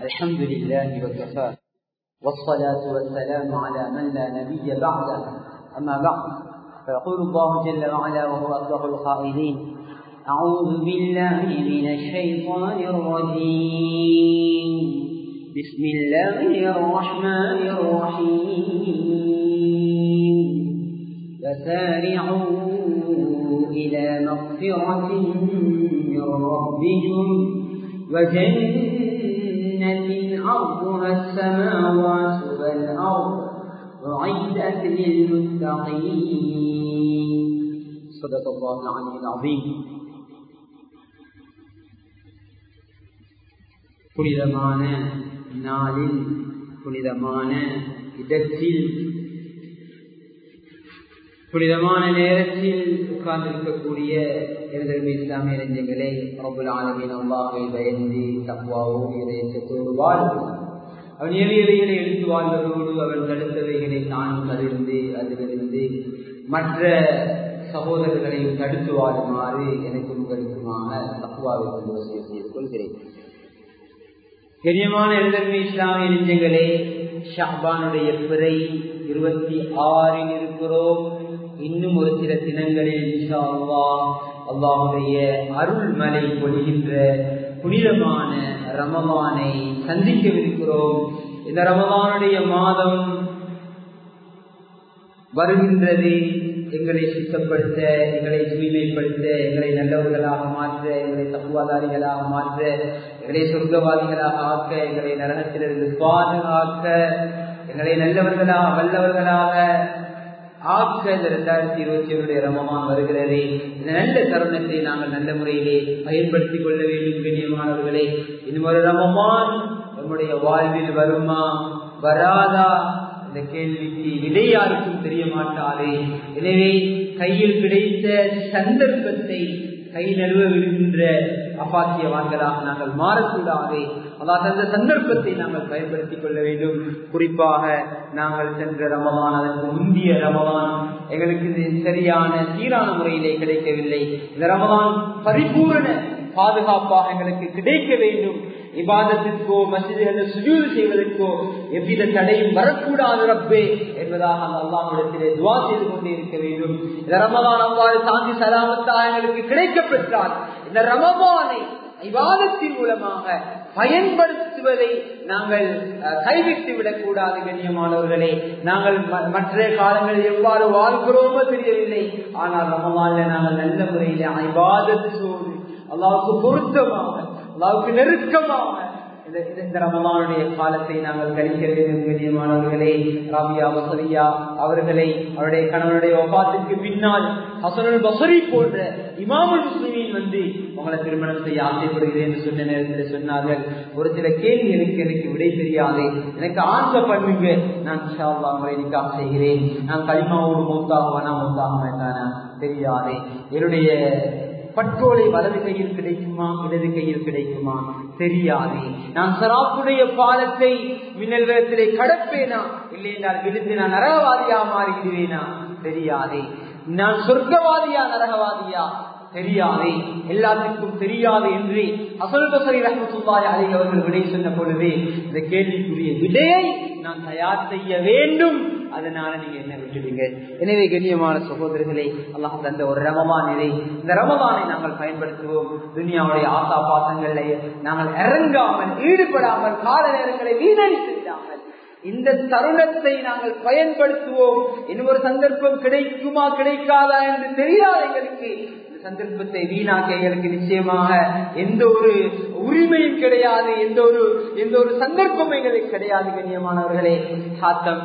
الحمد لله وكفى والصلاة والسلام على من لا نبي بعده أما بعد فيقول الله جل وعلا وهو أصدق القائلين أعوذ بالله من الشيطان الرجيم بسم الله الرحمن الرحيم فسارعوا إلى مغفرة من ربكم وجنة عرضها السماوات والأرض أعدت للمتقين صدق الله العلي العظيم புனிதமான நாளில் புனிதமான இடத்தில் புனிதமான நேரத்தில் உட்கார்ந்திருக்கக்கூடிய எனது இஸ்லாமிய இளைஞர்களே ரபுல் ஆலமின் அல்லாஹை பயந்து தக்குவாவோடு இறைச்சத்தோடு வாழ்வு அவன் எளியவைகளை எடுத்து வாழ்வதோடு அவன் தடுத்தவைகளை தானும் தவிர்ந்து அதிலிருந்து மற்ற சகோதரர்களையும் தடுத்து வாழுமாறு எனக்கு உங்களுக்குமான தக்குவாவை கொண்டு வசதி செய்து கொள்கிறேன் கரியமான எழுதன்மை இஸ்லாமிய நெஞ்சங்களே ஷாபானுடைய பிறை இருபத்தி ஆறில் இருக்கிறோம் இன்னும் ஒரு சில தினங்களில் இன்ஷா அல்லா அல்லாவுடைய அருள்மலை பொழிகின்ற புனிதமான ரமவானை சந்திக்கவிருக்கிறோம் இந்த ரமவானுடைய மாதம் வருகின்றது எங்களை சுத்தப்படுத்த எங்களை தூய்மைப்படுத்த எங்களை நல்லவர்களாக மாற்ற எங்களை தப்புவாதாரிகளாக மாற்ற எங்களை சொர்க்கவாதிகளாக ஆக்க எங்களை நரகத்திலிருந்து பாதுகாக்க எங்களை நல்லவர்களாக வல்லவர்களாக ஆக்க இந்த இரண்டாயிரத்தி இருபத்தி ஏழுடைய ரமமான் வருகிறது இந்த நல்ல தருணத்தை நாங்கள் நல்ல முறையிலே பயன்படுத்திக் கொள்ள வேண்டும் கண்ணியமானவர்களே இன்னும் ஒரு ரமமான் நம்முடைய வாழ்வில் வருமா வராதா இந்த கேள்விக்கு விடை யாருக்கும் தெரிய மாட்டாரே எனவே கையில் கிடைத்த சந்தர்ப்பத்தை கை நழுவ விடுகின்ற அப்பாக்கியவான்களாக நாங்கள் மாறக்கூடாது அதாவது அந்த சந்தர்ப்பத்தை நாங்கள் பயன்படுத்திக் கொள்ள வேண்டும் குறிப்பாக நாங்கள் சென்ற ரமவான் அதற்கு முந்திய ரமவான் எங்களுக்கு இது சரியான சீரான முறையிலே கிடைக்கவில்லை இந்த ரமவான் பரிபூரண பாதுகாப்பாக எங்களுக்கு கிடைக்க வேண்டும் இபாதத்திற்கோ மசிதிகளை சுஜூது செய்வதற்கோ எவ்வித தடையும் வரக்கூடாது ரப்பே என்பதாக அந்த அல்லாஹிடத்திலே துவா செய்து கொண்டே இருக்க வேண்டும் இந்த ரமதான் அவ்வாறு சாந்தி சலாமத்தா எங்களுக்கு கிடைக்கப்பெற்றால் இந்த ரமபானை விவாதத்தின் மூலமாக பயன்படுத்துவதை நாங்கள் கைவிட்டு விடக்கூடாது கண்ணியமானவர்களே நாங்கள் மற்ற காலங்களில் எவ்வாறு வாழ்கிறோமோ தெரியவில்லை ஆனால் ரமவான்ல நாங்கள் நல்ல முறையில் ஐவாதத்தோடு அல்லாவுக்கு பொருத்தமாக அல்லாவுக்கு நெருக்கமாக இந்த ரமலானுடைய காலத்தை நாங்கள் கழிக்க வேண்டும் கண்ணியமானவர்களே ராபியா வசரியா அவர்களை அவருடைய கணவனுடைய ஒப்பாத்துக்கு பின்னால் ஹசனுல் பசரி போன்ற இமாமுல் முஸ்லிமின் வந்து உங்களை திருமணம் செய்ய ஆசைப்படுகிறேன் என்று சொன்ன நேரத்தில் சொன்னார்கள் ஒரு சில கேள்விகளுக்கு எனக்கு விடை தெரியாது எனக்கு ஆசை பண்ணுங்க நான் ஷாவா முறை நிக்காக செய்கிறேன் நான் களிமாவோடு மூத்தாகுவானா மூத்தாக வேண்டானா தெரியாது என்னுடைய பட்டோலை வலது கையில் கிடைக்குமா இடது கையில் கிடைக்குமா தெரியாது நான் சராப்புடைய பாலத்தை மின்னல் வேகத்திலே கடப்பேனா இல்லை என்றால் விழுந்து நான் நரகவாதியா மாறிவிடுவேனா தெரியாதே நான் சொர்க்கவாதியா நரகவாதியா தெரியாதே எல்லாத்துக்கும் தெரியாது என்று அசல் பசரி ரஹமத்துல்லாய் அலி அவர்கள் விடை சொன்ன பொழுது இந்த கேள்விக்குரிய விடையை நான் தயார் செய்ய வேண்டும் அதனால நீங்க என்ன விட்டுடுங்க எனவே கண்ணியமான சகோதரர்களே அல்லாஹ் தந்த ஒரு ரமபான் இதை இந்த ரமபானை நாங்கள் பயன்படுத்துவோம் துனியாவுடைய ஆசா பாசங்களை நாங்கள் இறங்காமல் ஈடுபடாமல் கால நேரங்களை வீணடித்து விடாமல் இந்த தருணத்தை நாங்கள் பயன்படுத்துவோம் இன்னும் ஒரு சந்தர்ப்பம் கிடைக்குமா கிடைக்காதா என்று தெரியாது எங்களுக்கு சந்தர்ப்பத்தை வீணாக்க எங்களுக்கு நிச்சயமாக எந்த ஒரு உரிமையும் கிடையாது எந்த ஒரு எந்த ஒரு சந்தர்ப்பம் எங்களுக்கு கிடையாது கண்ணியமானவர்களே சாத்தம்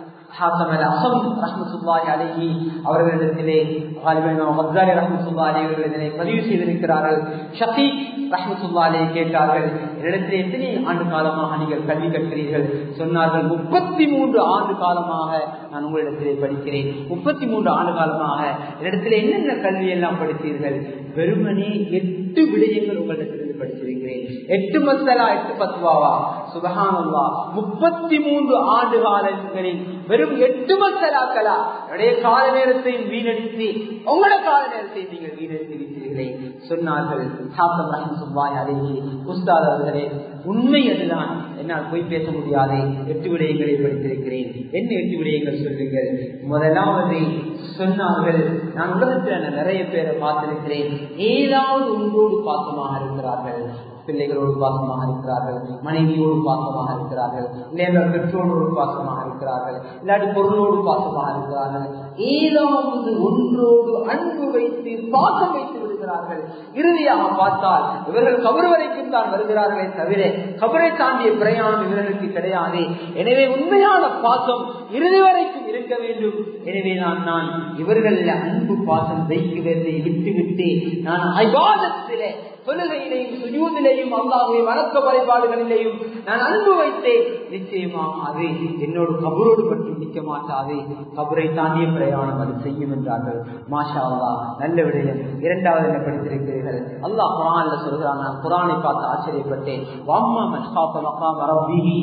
அவர்களிடத்திலே அவர்களிடத்திலே பதிவு செய்திருக்கிறார்கள் ஷபீக் ரஹமத்துல்லாலே கேட்டார்கள் என்னிடத்தில் எத்தனை ஆண்டு காலமாக நீங்கள் கல்வி கற்கிறீர்கள் சொன்னார்கள் முப்பத்தி மூன்று ஆண்டு காலமாக நான் உங்களிடத்திலே படிக்கிறேன் முப்பத்தி மூன்று ஆண்டு காலமாக என்னிடத்தில் என்னென்ன கல்வி எல்லாம் படித்தீர்கள் வெறுமனே எட்டு விடயங்கள் உங்களிடத்திலிருந்து படிச்சிருக்கிறேன் எட்டு மசலா எட்டு பத்வாவா சுபகானல்லா முப்பத்தி மூன்று ஆண்டு காலங்களில் வெறும் எட்டு மசலாக்களா என்னுடைய கால நேரத்தையும் வீணடித்து உங்களோட கால நேரத்தை நீங்கள் வீணடித்து விட்டீர்களே சொன்னார்கள் சாத்தம் ரஹம் சுப்பாய் அழகி உஸ்தாத் அவர்களே உண்மை அதுதான் என்னால் போய் பேச முடியாது எட்டு விடயங்களை படித்திருக்கிறேன் என்ன எட்டு விடயங்கள் சொல்லுங்கள் முதலாவது சொன்னார்கள் நான் உலகத்தில் நிறைய பேரை பார்த்திருக்கிறேன் ஏதாவது ஒன்றோடு பாசமாக இருக்கிறார்கள் பிள்ளைகளோடு பாசமாக இருக்கிறார்கள் மனைவியோடு பாசமாக இருக்கிறார்கள் இல்லையா பெற்றோரோடு பாசமாக இருக்கிறார்கள் இல்லாட்டி பொருளோடு பாசமாக இருக்கிறார்கள் ஏதாவது ஒன்றோடு அன்பு வைத்து பாசம் வைத்து விடுகிறார்கள் இறுதியாக பார்த்தால் இவர்கள் கபர் வரைக்கும் தான் வருகிறார்களே தவிர கபரை தாண்டிய பிரயாணம் இவர்களுக்கு கிடையாது எனவே உண்மையான பாசம் இறுதி வரைக்கும் இருக்க வேண்டும் எனவே நான் நான் இவர்கள் அன்பு பாசம் வைக்கிறதை விட்டுவிட்டு நான் ஐவாதத்திலே தொழுகையிலையும் சுஜூதிலையும் அல்லாஹை வணக்க வழிபாடுகளிலேயும் நான் அன்பு வைத்தேன் நிச்சயமாக அது என்னோடு கபரோடு பற்றி நிற்க மாட்டாது கபரை தாண்டிய பிரயாணம் அது செய்யும் என்றார்கள் மாஷா அல்லா நல்ல விடயம் இரண்டாவது என்ன படித்திருக்கிறீர்கள் அல்லாஹ் குரான்ல சொல்கிறான் நான் குரானை பார்த்து ஆச்சரியப்பட்டேன் வாம்மா மஸ்காப்ப மக்காம் ரப்பிஹி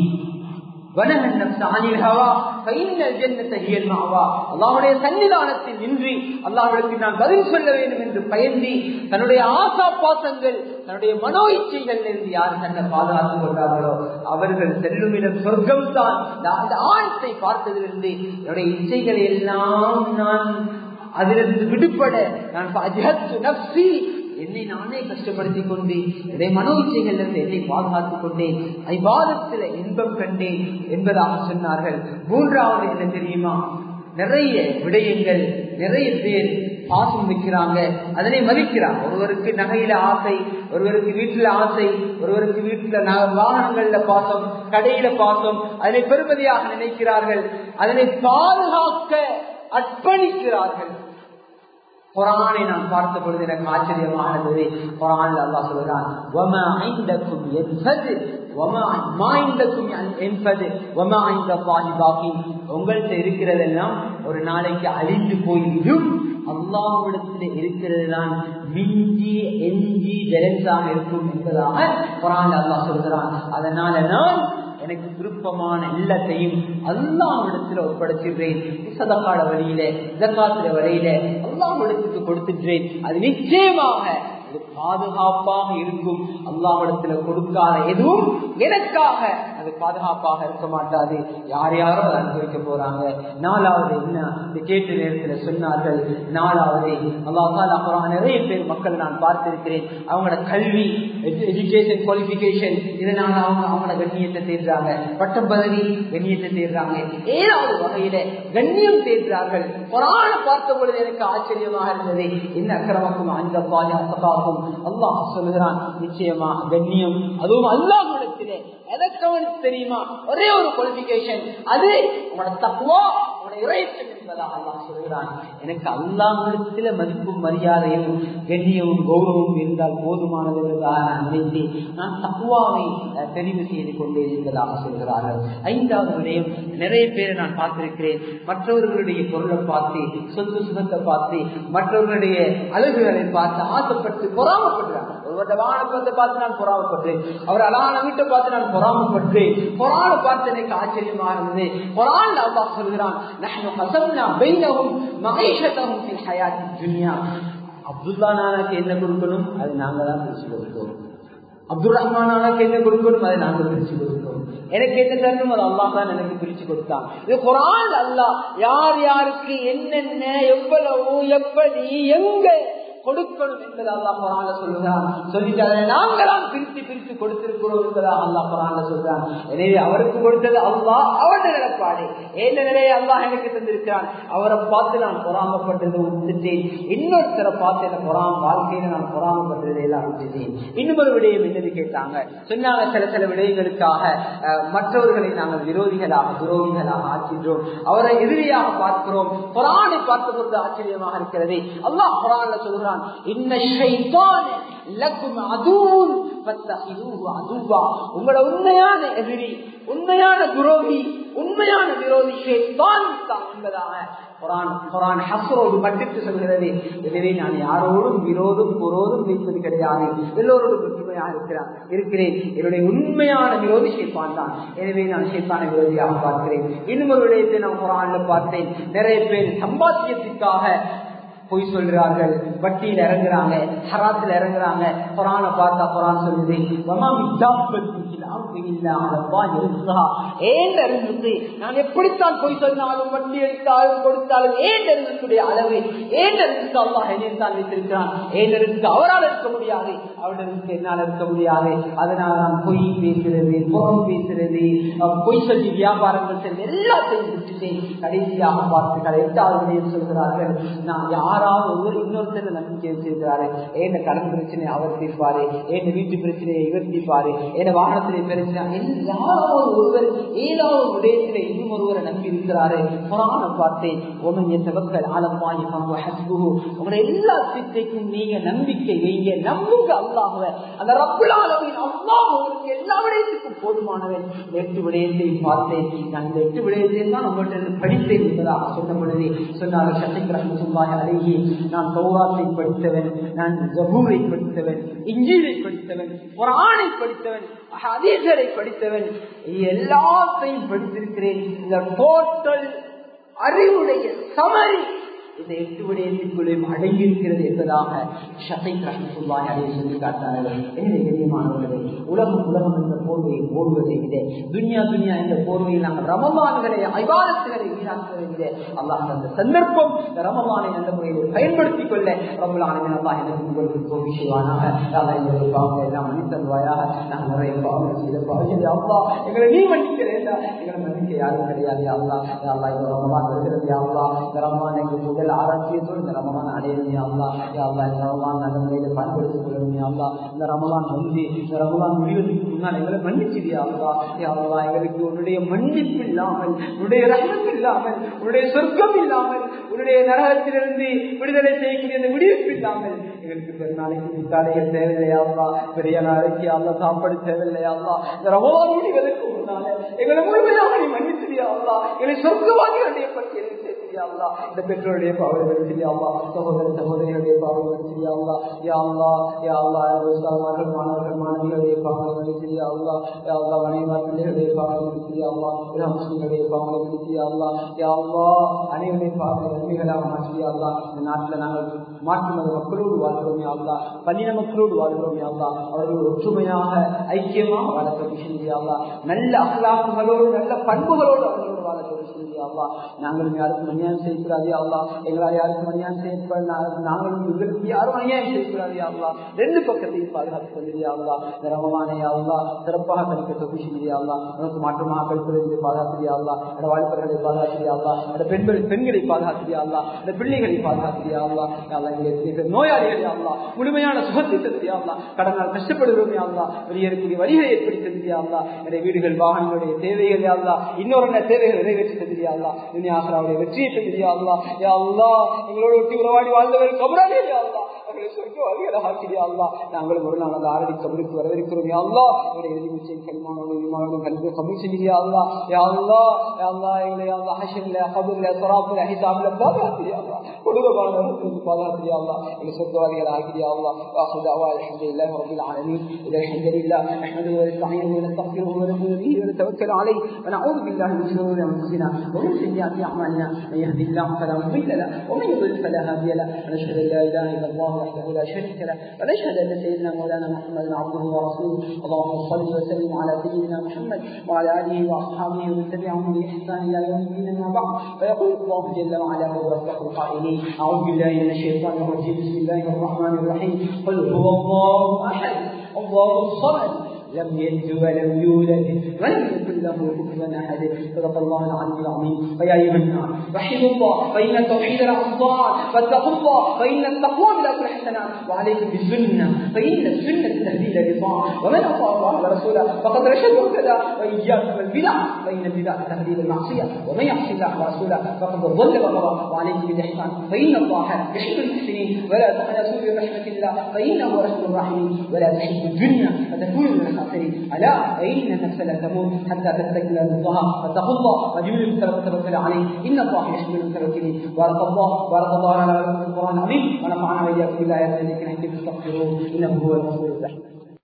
அல்லாவுடைய சன்னிதானத்தில் நின்று அல்லாஹுக்கு நான் பதில் சொல்ல வேண்டும் என்று பயந்தி தன்னுடைய ஆசா பாசங்கள் தன்னுடைய மனோ இச்சைகள் இருந்து யார் தன்னை பாதுகாத்துக் கொண்டார்களோ அவர்கள் செல்லுமிடம் சொர்க்கம் தான் அந்த ஆழத்தை பார்த்ததிலிருந்து என்னுடைய இச்சைகளை எல்லாம் நான் அதிலிருந்து விடுபட நான் என்னை நானே கஷ்டப்படுத்திக் கொண்டு என்னுடைய மனோ இச்சைகள் இருந்து என்னை பாதுகாத்துக் கொண்டேன் ஐவாதத்தில் இன்பம் கண்டேன் என்பதாக சொன்னார்கள் மூன்றாவது என்ன தெரியுமா நிறைய விடயங்கள் நிறைய பேர் பாசம் வைக்கிறாங்க அதனை மதிக்கிறாங்க ஒருவருக்கு நகையில ஆசை ஒருவருக்கு வீட்டுல ஆசை ஒருவருக்கு வீட்டுல வாகனங்கள்ல பாசம் கடையில பாசம் அதனை பெருமதியாக நினைக்கிறார்கள் அதனை பாதுகாக்க அர்ப்பணிக்கிறார்கள் குரானை நான் பார்த்த பொழுது எனக்கு ஆச்சரியமாக இருந்தது குரான் அல்லா சொல்கிறான் உங்கள்கிட்ட இருக்கிறதெல்லாம் ஒரு நாளைக்கு அழிந்து போய்விடும் அல்லாவிடத்தில் இருக்கிறதுதான் மிஞ்சி எஞ்சி பேலன்ஸாக இருக்கும் என்பதாக குரான் அல்லா சொல்கிறான் அதனால நான் எனக்கு விருப்பமான இல்லத்தையும் அல்லாவிடத்தில் ஒப்படைச்சிடுறேன் சதக்காட வழியில ஜக்காத்திர வழியில அல்லாவிடத்துக்கு கொடுத்துடுறேன் அது நிச்சயமாக பாதுகாப்பாக இருக்கும் அல்லாவிடத்துல கொடுக்காத எதுவும் எனக்காக அது பாதுகாப்பாக இருக்க மாட்டாது யார் யாரோ அதை அனுபவிக்க போறாங்க நாலாவது என்ன இந்த கேட்ட நேரத்துல சொன்னார்கள் நாலாவது அல்லாஹால அப்புறம் நிறைய பேர் மக்கள் நான் பார்த்திருக்கிறேன் அவங்களோட கல்வி எஜுகேஷன் குவாலிபிகேஷன் இதனால அவங்க அவங்களோட கண்ணியத்தை தேடுறாங்க பட்டம் பதவி கண்ணியத்தை தேடுறாங்க ஏதாவது வகையில கண்ணியம் தேடுறார்கள் குரான பார்த்த பொழுது எனக்கு ஆச்சரியமாக இருந்தது என்ன அக்கிரமக்கும் அந்த பாதி அசகாகும் அல்லாஹ் சொல்லுகிறான் நிச்சயமா கண்ணியம் அதுவும் அல்லாஹிடத்திலே எதற்கு அவனுக்கு தெரியுமா ஒரே ஒரு குவாலிபிகேஷன் அது உங்களோட தக்குவா உங்களோட இறைச்சல் என்பதாக அல்லாஹ் சொல்கிறான் எனக்கு அல்லாஹிடத்தில மதிப்பும் மரியாதையும் கண்ணியமும் கௌரவமும் இருந்தால் போதுமானது என்பதாக நான் நினைத்தேன் நான் தக்குவாவை தெரிவு செய்து கொண்டே இருந்ததாக சொல்கிறார்கள் ஐந்தாவது விடயம் நிறைய பேரை நான் பார்த்திருக்கிறேன் மற்றவர்களுடைய பொருளை பார்த்து சொத்து சுகத்தை பார்த்து மற்றவர்களுடைய அழகுகளை பார்த்து ஆசைப்பட்டு பொறாமப்படுறாங்க ஒருவருடைய வாகனத்தை பார்த்து நான் பொறாமப்பட்டேன் அவர் அழகான வீட்டை பார்த்து நான் பொறாமப்பட்டேன் பொறான பார்த்து எனக்கு ஆச்சரியமா இருந்தது பொறான் அல்லா சொல்கிறான் அப்துல்லா நானாக்கு என்ன கொடுக்கணும் அது நாங்க தான் பிரிச்சு கொடுத்தோம் அப்துல் ரஹ்மானாக்கு என்ன கொடுக்கணும் அதை நாங்க பிரிச்சு கொடுத்தோம் எனக்கு என்ன தரணும் அது அல்லா தான் எனக்கு பிரிச்சு கொடுத்தான் இது குரான் அல்லா யார் யாருக்கு என்னென்ன எவ்வளவு எப்படி எங்க கொடுக்கணும் என்பதை அல்லா குரான்ல சொல்லுகிறான் சொல்லிட்டு அதை நாங்களாம் பிரித்து பிரித்து கொடுத்திருக்கிறோம் என்பதா அல்லா குரான்ல சொல்றான் எனவே அவருக்கு கொடுத்தது அல்லா அவருடைய நிலப்பாடு ஏந்த நிலையை அல்லாஹ் எனக்கு தந்திருக்கிறான் அவரை பார்த்து நான் பொறாமப்பட்டது விட்டுட்டேன் இன்னொருத்தரை பார்த்து என்ன பொறாம வாழ்க்கையில நான் பொறாமப்பட்டதை எல்லாம் விட்டுட்டேன் இன்னும் ஒரு விடயம் என்னது கேட்டாங்க சொன்னாங்க சில சில விடயங்களுக்காக மற்றவர்களை நாங்கள் விரோதிகளாக துரோகிகளாக ஆக்கின்றோம் அவரை எதிரியாக பார்க்கிறோம் குரானை பார்த்த பொழுது ஆச்சரியமாக இருக்கிறது அல்லாஹ் குரான்ல சொல்கிறான் உங்களோட உண்மையான எதிரி உண்மையான துரோகி உண்மையான விரோதி என்பதாக மட்டிட்டு சொல்கிறது எனவே நான் யாரோடும் விரோதும் புரோதும் வைப்பது கிடையாது எல்லோரோடும் ஒற்றுமையாக இருக்கிறான் இருக்கிறேன் என்னுடைய உண்மையான விரோதி ஷேப்பான் தான் எனவே நான் ஷேப்பான விரோதியாக பார்க்கிறேன் இன்னும் ஒரு விடயத்தை நான் குரான்ல பார்த்தேன் நிறைய பேர் சம்பாத்தியத்திற்காக பொய் சொல்றார்கள் வட்டியில இறங்குறாங்க ஹராத்துல இறங்குறாங்க குரான பார்த்தா குரான் சொல்லுது நான் எப்படித்தான் போய் சொன்னாலும் வண்டி எடுத்தாலும் கொடுத்தாலும் ஏன் நெருங்கக்கூடிய அளவு ஏன் நெருங்க அல்லாஹ் என்னைத்தான் வைத்திருக்கிறான் ஏன் நெருங்க அவரால் இருக்க முடியாது அவரிடருக்கு என்னால் இருக்க முடியாது அதனால் நான் பொய் பேசுறது புறம் பேசுறது பொய் சொல்லி வியாபாரங்கள் செய்வது எல்லாத்தையும் விட்டுட்டேன் கடைசியாக பார்த்து கடைசியாக சொல்கிறார்கள் நான் யாராவது ஒவ்வொரு இன்னொருத்தர் நம்பிக்கை வச்சிருக்கிறாரு ஏன் கடன் பிரச்சனை அவர் தீர்ப்பாரு ஏன் வீட்டு பிரச்சனையை இவர் தீர்ப்பாரு என் வாகனத்திலே பிரச்சனை யாராவது ஒருவர் ஏதாவது விடயத்திலே இன்னும் ஒருவரை நம்பி இருக்கிறாரு புறான பார்த்தேன் ஒமன் என் தவக்கல் ஆலமாயி உங்களை எல்லா சித்தைக்கும் நீங்க நம்பிக்கை வைங்க நம்புங்க அல்லாஹுவ அந்த ரப்புலாளவின் அம்மா உங்களுக்கு எல்லா விடயத்துக்கும் போதுமானவன் எட்டு விடயத்தை பார்த்தேன் நான் இந்த எட்டு விடயத்தை தான் உங்கள்கிட்ட படித்தேன் என்பதாக சொன்னபொழுது சொன்னார்கள் சத்திக் ரஹமத்துல்லாஹி அலைஹி நான் தௌராத்தை படித்தவன் நான் ஜபூரை படித்தவன் இஞ்சிலை படித்தவன் ஒரு ஆணை படித்தவன் அதீசரை படித்தவன் எல்லாத்தையும் படித்திருக்கிறேன் இந்த டோட்டல் அறிவுடைய சமரி இந்த எட்டு விடயத்திற்குள்ளேயும் அடங்கியிருக்கிறது என்பதாக ஷத்தை ரஹமத்துல்லாஹி அலைஹி சொல்லி காட்டார்கள் எனவே கண்ணியமானவர்களே உலகம் உலகம் என்ற போர்வையை போடுவதை விட துன்யா துன்யா என்ற போர்வையில் நாங்கள் ரமலான்களை ஐவாதத்துகளை வீணாக்குவதை விட அல்லாஹ் அந்த சந்தர்ப்பம் இந்த ரமலானை நல்ல முறையில் பயன்படுத்திக் கொள்ள ரமலான அல்லாஹ் எனக்கு உங்களுக்கு தோல்வி செய்வானாக அல்லாஹ் எங்களுடைய பாவங்களை எல்லாம் மன்னித்தருவாயாக நாங்கள் நிறைய பாவங்கள் செய்த பாவங்களை அல்லா எங்களை நீ மன்னிக்கிறேன் எங்களை மன்னிக்க யாரும் கிடையாது அல்லா அல்லா இந்த ரமலான் வருகிறது அல்லா இந்த ரமலான் எங்களுக்கு முதல் ஆரோக்கியத்தோடு இந்த ரமலான் அடையணும் அல்லா அல்லா இந்த ரமலான் நல்ல முறையில் பயன்படுத்திக் கொள்ளணும் அல்லா இந்த ரமலான் வந்து இந்த ரமலான் முடிவதற்கு முன்னால் எங்களை மன்னிச்சிடியா அல்லா அல்லா எங்களுக்கு உன்னுடைய மன்னிப்பு இல்லாமல் உன்னுடைய ரகத்து இல்லாமல் உன்னுடைய சொர்க்கம் இல்லாமல் உன்னுடைய நரகத்திலிருந்து விடுதலை செய்யக்கூடிய அந்த விடுவிப்பு இல்லாமல் எங்களுக்கு பெருநாளைக்கு முத்தாலைகள் தேவையில்லையாவா பெரிய நாளைக்கு அல்ல சாப்பாடு தேவையில்லையாவா இந்த ரமலான் முடிவதற்கு முன்னால எங்களை முழுமையாக நீ மன்னிச்சிடியாவா எங்களை சொர்க்கவாதிகளுடைய பட்டியலில் சேர்த்தியாவா இந்த பெற்றோருடைய பாவங்கள் செய்யாவா சகோதர சகோதரிகளுடைய பாவங்கள் செய்யாவா யாவா யாவா உஸ்தாமார்கள் மாணவர்கள் மாணவிகளுடைய பாவங்கள் செய்யாவா யாவா மனைவா பிள்ளைகளுடைய பாவங்கள் செய்யாவா முஸ்லிம்களுடைய பாவங்கள் செய்யாவா யாவா அனைவருடைய பாவங்களை நன்மைகளாக மாற்றியாவா இந்த நாட்டில் நாங்கள் மாற்று மத மக்களோடு வாழ்கிறோம் யாவா பன்னின மக்களோடு வாழ்கிறோம் யாவா அவர்கள் ஒற்றுமையாக ஐக்கியமாக வாழக்கூடிய செய்தியாவா நல்ல அகலாக்குகளோடு நல்ல பண்புகளோடு அவர்களோடு வாழக்கூடிய செய்தியாவா நாங்களும் யாருக்கும் அநியாயம் செய்யக்கூடாது யாவா எங்களால் யாருக்கும் அநியாயம் செய்யப்பட நாங்களும் இவர்களுக்கு யாரும் அநியாயம் செய்யக்கூடாது யாவா ரெண்டு பக்கத்தையும் பாதுகாத்து கொள்ளியாவா நிரமமான யாவா சிறப்பாக கணிக்க தொகுதி செய்யாவா நமக்கு மாற்றமாக கழிப்பதை பாதுகாத்திரியாவா அந்த வாலிபர்களை பாதுகாத்திரியாவா அந்த பெண்கள் பெண்களை பாதுகாத்திரியாவா அந்த பிள்ளைகளை பாதுகாத்திரியாவா நோயாளிகள் யாவா முழுமையான சுகத்தை தந்திரியாவா கடனால் கஷ்டப்படுகிறோம் யாவா வெளியேறக்கூடிய வழிகளை ஏற்படுத்தி தந்திரியாவா என்னுடைய வீடுகள் வாகனங்களுடைய தேவைகள் யாவா இன்னொரு தேவைகள் நிறைவேற்றி தந்திரியாவா துணியாசராவுடைய வெற்றியை தந்திரியாவா யாவா எங்களோட ஒட்டி உறவாடி வாழ்ந்தவர் கபரானே யாவா அவர்களை சொர்க்கவாதிகளாக ஆக்கிறியாவா நாங்களும் ஒரு நாள் அந்த ஆரடி கபருக்கு வரவிருக்கிறோம் யாவா அவருடைய எழுதி முச்சை கல்மானோடு விமானோடு கல்வி கபல் செஞ்சிரியாவா யாவா யாவா எங்களை யாவா ஹஷன்ல கபூர்ல சராப்புல ஹிசாப்ல பாதுகாத்திரியாவா கொடூரமான பாதுகாத்திரியாவா எங்களை சொர்க்கவாதிகள் ஆக்கிறியாவா واخر دعوانا الحمد لله رب العالمين اذا الحمد لله نحمده ونستعينه ونستغفره ونؤمن به ونتوكل عليه ونعوذ بالله من شرور انفسنا ومن سيئات اعمالنا من يهده الله فلا مضل له ومن يضلل فلا هادي له ونشهد ان لا اله الا الله وحده لا شريك له ونشهد ان سيدنا مولانا محمدا عبده ورسوله اللهم صل وسلم على سيدنا محمد وعلى اله واصحابه ومن تبعهم باحسان الى يوم الدين اما بعد فيقول الله جل وعلا وهو اصدق القائلين اعوذ بالله من الشيطان الرجيم بسم الله الرحمن الرحيم قل هو الله احد الله الصمد لم يلد ولم يولد ولم يكن له كفوا احد صدق الله العلي العظيم فيا ايها الناس وحدوا الله فان التوحيد له افضال فاتقوا الله فان التقوى بلا حسنات وعليكم بالسنه فان السنه تهدي الى الرضا ومن اطاع الله ورسوله فقد رشد وكذا واياكم البدع فان البدع تهدي الى المعصيه ومن يعصي الله ورسوله فقد ضل وغضب وعليكم بالاحسان فان الله يحب المحسنين ولا تقنطوا برحمه الله فانه رحم الراحمين ولا تحبوا الدنيا فتكونوا من الخاسرين الا فان النفس لا تموت حتى تستكمل رزقها فاتقوا الله وجبل المتوكل عليه ان الله يحب المتوكلين بارك الله بارك الله لنا ولكم في القران العظيم ونفعنا واياكم بالايات التي كنتم تستغفرون انه هو الغفور الرحيم